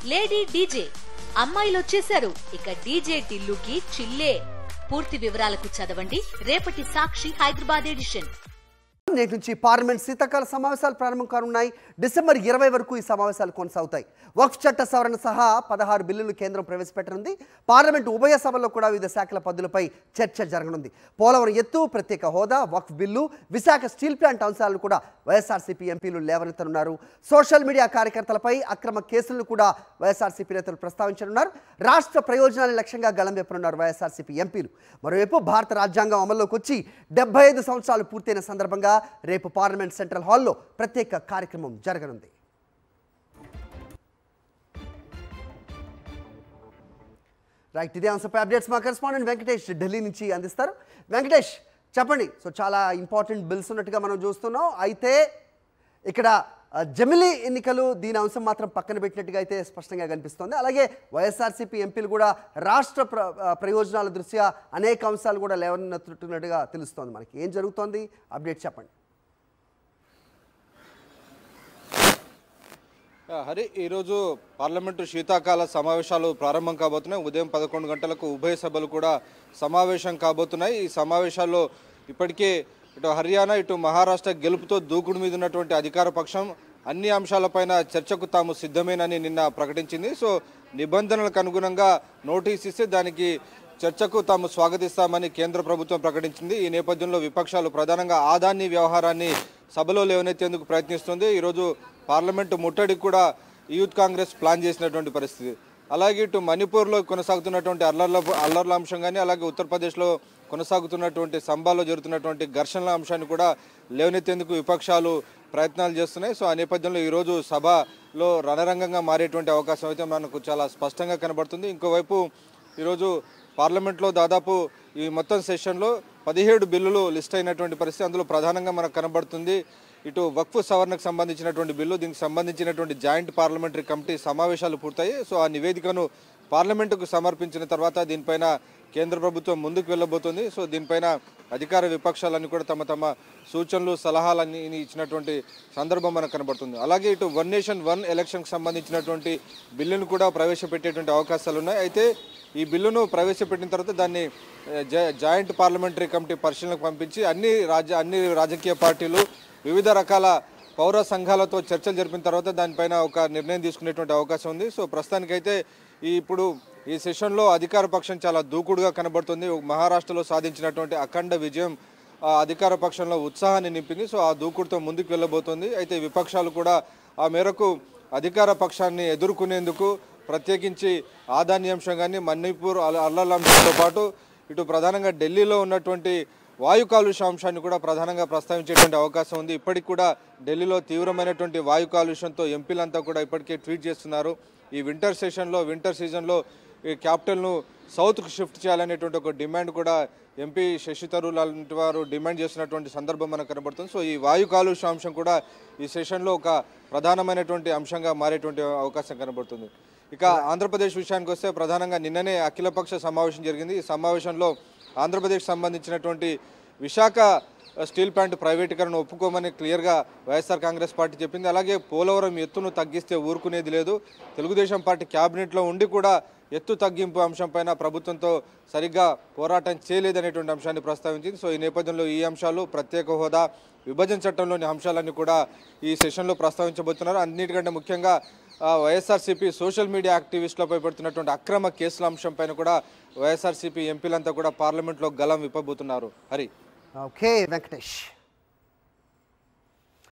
lady DJ అమ్మాయిలు వచ్చేశారు ఇక డీజే టిల్లుకి చిల్లే పూర్తి వివరాలకు చదవండి రేపటి సాక్షి హైదరాబాద్ ఎడిషన్ నేటి నుంచి పార్లమెంట్ శీతాకాల సమావేశాలు ప్రారంభం కానున్నాయి డిసెంబర్ ఇరవై వరకు ఈ సమావేశాలు కొనసాగుతాయి వక్ఫ్ చట్ట సవరణ సహా పదహారు బిల్లులు కేంద్రం ప్రవేశపెట్టనుంది పార్లమెంట్ ఉభయ సభల్లో కూడా వివిధ శాఖల పద్దులపై చర్చ జరగనుంది పోలవరం ఎత్తు ప్రత్యేక హోదా వక్ఫ్ బిల్లు విశాఖ స్టీల్ ప్లాంట్ అంశాలను కూడా వైఎస్ఆర్సీపీ ఎంపీలు లేవనెత్తనున్నారు సోషల్ మీడియా కార్యకర్తలపై అక్రమ కేసులను కూడా వైఎస్ఆర్సీపీ నేతలు ప్రస్తావించనున్నారు రాష్ట్ర ప్రయోజనాన్ని లక్ష్యంగా గలం చెప్పనున్నారు వైఎస్ఆర్సీపీ ఎంపీలు మరోవైపు భారత రాజ్యాంగం అమల్లోకి వచ్చి డెబ్బై ఐదు సంవత్సరాలు పూర్తయిన సందర్భంగా రేపు పార్లమెంట్ సెంట్రల్ హాల్లో ప్రత్యేక కార్యక్రమం జరగనుంది రైట్ ఇదే అంశంపై అప్డేట్స్ మా కరెస్పాండెంట్ వెంకటేష్ ఢిల్లీ నుంచి అందిస్తారు వెంకటేష్ చెప్పండి సో చాలా ఇంపార్టెంట్ బిల్స్ ఉన్నట్టుగా మనం చూస్తున్నాం అయితే ఇక్కడ ఆ, జమిలీ ఎన్నికలు దీని అంశం మాత్రం పక్కన పెట్టినట్టుగా అయితే స్పష్టంగా కనిపిస్తోంది అలాగే వైఎస్ఆర్సీపీ ఎంపీలు కూడా రాష్ట్ర ప్ర ఆ, ప్రయోజనాల దృష్ట్యా అనేక అంశాలు కూడా లేవనెత్తున్నట్టుగా తెలుస్తోంది మనకి ఏం జరుగుతోంది అప్డేట్ చెప్పండి ఆ, హరి ఈరోజు పార్లమెంటు శీతాకాల సమావేశాలు ప్రారంభం కాబోతున్నాయి ఉదయం పదకొండు గంటలకు ఉభయ సభలు కూడా సమావేశం కాబోతున్నాయి ఈ సమావేశాల్లో ఇప్పటికే ఇటు హర్యానా ఇటు మహారాష్ట్ర గెలుపుతో దూకుడు మీద ఉన్నటువంటి అధికార పక్షం అన్ని అంశాలపైన చర్చకు తాము సిద్ధమేనని నిన్న ప్రకటించింది సో నిబంధనలకు అనుగుణంగా నోటీస్ ఇస్తే దానికి చర్చకు తాము స్వాగతిస్తామని కేంద్ర ప్రభుత్వం ప్రకటించింది ఈ నేపథ్యంలో విపక్షాలు ప్రధానంగా ఆదాన్ని వ్యవహారాన్ని సభలో లేవనెత్తేందుకు ప్రయత్నిస్తుంది ఈరోజు పార్లమెంటు ముట్టడికి కూడా యూత్ కాంగ్రెస్ ప్లాన్ చేసినటువంటి పరిస్థితి అలాగే ఇటు మణిపూర్లో కొనసాగుతున్నటువంటి అల్లర్ల అల్లర్ల అంశం కానీ అలాగే ఉత్తరప్రదేశ్లో కొనసాగుతున్నటువంటి సంబాలో జరుగుతున్నటువంటి ఘర్షణల అంశాన్ని కూడా లేవనెత్తేందుకు విపక్షాలు ప్రయత్నాలు చేస్తున్నాయి సో ఆ నేపథ్యంలో ఈరోజు సభలో రణరంగంగా మారేటువంటి అవకాశం అయితే మనకు చాలా స్పష్టంగా కనబడుతుంది ఇంకోవైపు ఈరోజు పార్లమెంట్లో దాదాపు ఈ మొత్తం సెషన్లో పదిహేడు బిల్లులు లిస్ట్ అయినటువంటి పరిస్థితి అందులో ప్రధానంగా మనకు కనబడుతుంది ఇటు వక్ఫ్ సవరణకు సంబంధించినటువంటి బిల్లు దీనికి సంబంధించినటువంటి జాయింట్ పార్లమెంటరీ కమిటీ సమావేశాలు పూర్తయి సో ఆ నివేదికను పార్లమెంటుకు సమర్పించిన తర్వాత దీనిపైన కేంద్ర ప్రభుత్వం ముందుకు వెళ్ళబోతుంది సో దీనిపైన అధికార విపక్షాలన్నీ కూడా తమ తమ సూచనలు సలహాలన్నీ ఇచ్చినటువంటి సందర్భం మనకు కనబడుతుంది అలాగే ఇటు వన్ నేషన్ వన్ ఎలక్షన్కి సంబంధించినటువంటి బిల్లును కూడా ప్రవేశపెట్టేటువంటి అవకాశాలు ఉన్నాయి అయితే ఈ బిల్లును ప్రవేశపెట్టిన తర్వాత దాన్ని ఏ, జా- జాయింట్ పార్లమెంటరీ కమిటీ పరిశీలనకు పంపించి అన్ని రాజ్య అన్ని రాజకీయ పార్టీలు వివిధ రకాల పౌర సంఘాలతో చర్చలు జరిపిన తర్వాత దానిపైన ఒక నిర్ణయం తీసుకునేటువంటి అవకాశం ఉంది సో ప్రస్తుతానికైతే ఈ ఇప్పుడు ఈ సెషన్లో అధికార పక్షం చాలా దూకుడుగా కనబడుతుంది మహారాష్ట్రలో సాధించినటువంటి అఖండ విజయం ఆ అధికార పక్షంలో ఉత్సాహాన్ని నింపింది సో ఆ దూకుడుతో ముందుకు వెళ్ళబోతోంది అయితే విపక్షాలు కూడా ఆ మేరకు అధికార పక్షాన్ని ఎదుర్కొనేందుకు ప్రత్యేకించి ఆదాని అంశం కానీ మణిపూర్ అల్ల- అల్లర్ల అంశంతో పాటు ఇటు ప్రధానంగా ఢిల్లీలో ఉన్నటువంటి వాయు కాలుష్య అంశాన్ని కూడా ప్రధానంగా ప్రస్తావించేటువంటి అవకాశం ఉంది ఇప్పటికి కూడా ఢిల్లీలో తీవ్రమైనటువంటి వాయు కాలుష్యంతో ఎంపీలంతా కూడా ఇప్పటికే ట్వీట్ చేస్తున్నారు ఈ వింటర్ సెషన్లో వింటర్ సీజన్లో ఈ క్యాపిటల్ను సౌత్కు షిఫ్ట్ చేయాలనేటువంటి ఒక డిమాండ్ కూడా ఎంపీ శశి తరూర్ లాంటి వారు డిమాండ్ చేస్తున్నటువంటి సందర్భం మనకు కనబడుతుంది సో ఈ వాయు కాలుష్య అంశం కూడా ఈ సెషన్లో ఒక ప్రధానమైనటువంటి అంశంగా మారేటువంటి అవకాశం కనబడుతుంది ఇక ఆంధ్రప్రదేశ్ విషయానికి వస్తే ప్రధానంగా నిన్ననే అఖిలపక్ష సమావేశం జరిగింది ఈ సమావేశంలో ఆంధ్రప్రదేశ్ సంబంధించినటువంటి విశాఖ స్టీల్ ప్లాంట్ ప్రైవేటీకరణ ఒప్పుకోమని క్లియర్గా వైఎస్ఆర్ కాంగ్రెస్ పార్టీ చెప్పింది అలాగే పోలవరం ఎత్తును తగ్గిస్తే ఊరుకునేది లేదు తెలుగుదేశం పార్టీ క్యాబినెట్లో ఉండి కూడా ఎత్తు తగ్గింపు అంశంపైన ప్రభుత్వంతో సరిగ్గా పోరాటం చేయలేదనేటువంటి అంశాన్ని ప్రస్తావించింది సో ఈ నేపథ్యంలో ఈ అంశాలు ప్రత్యేక హోదా విభజన చట్టంలోని అంశాలన్నీ కూడా ఈ సెషన్లో ప్రస్తావించబోతున్నారు అన్నిటికంటే ముఖ్యంగా ఆ, వైఎస్ఆర్సీపీ సోషల్ మీడియా యాక్టివిస్టులపై పెడుతున్నటువంటి అక్రమ కేసుల అంశంపైన కూడా వైఎస్ఆర్సీపీ ఎంపీలంతా కూడా పార్లమెంట్లో గలం విప్పబోతున్నారు హరి ఓకే వెంకటేష్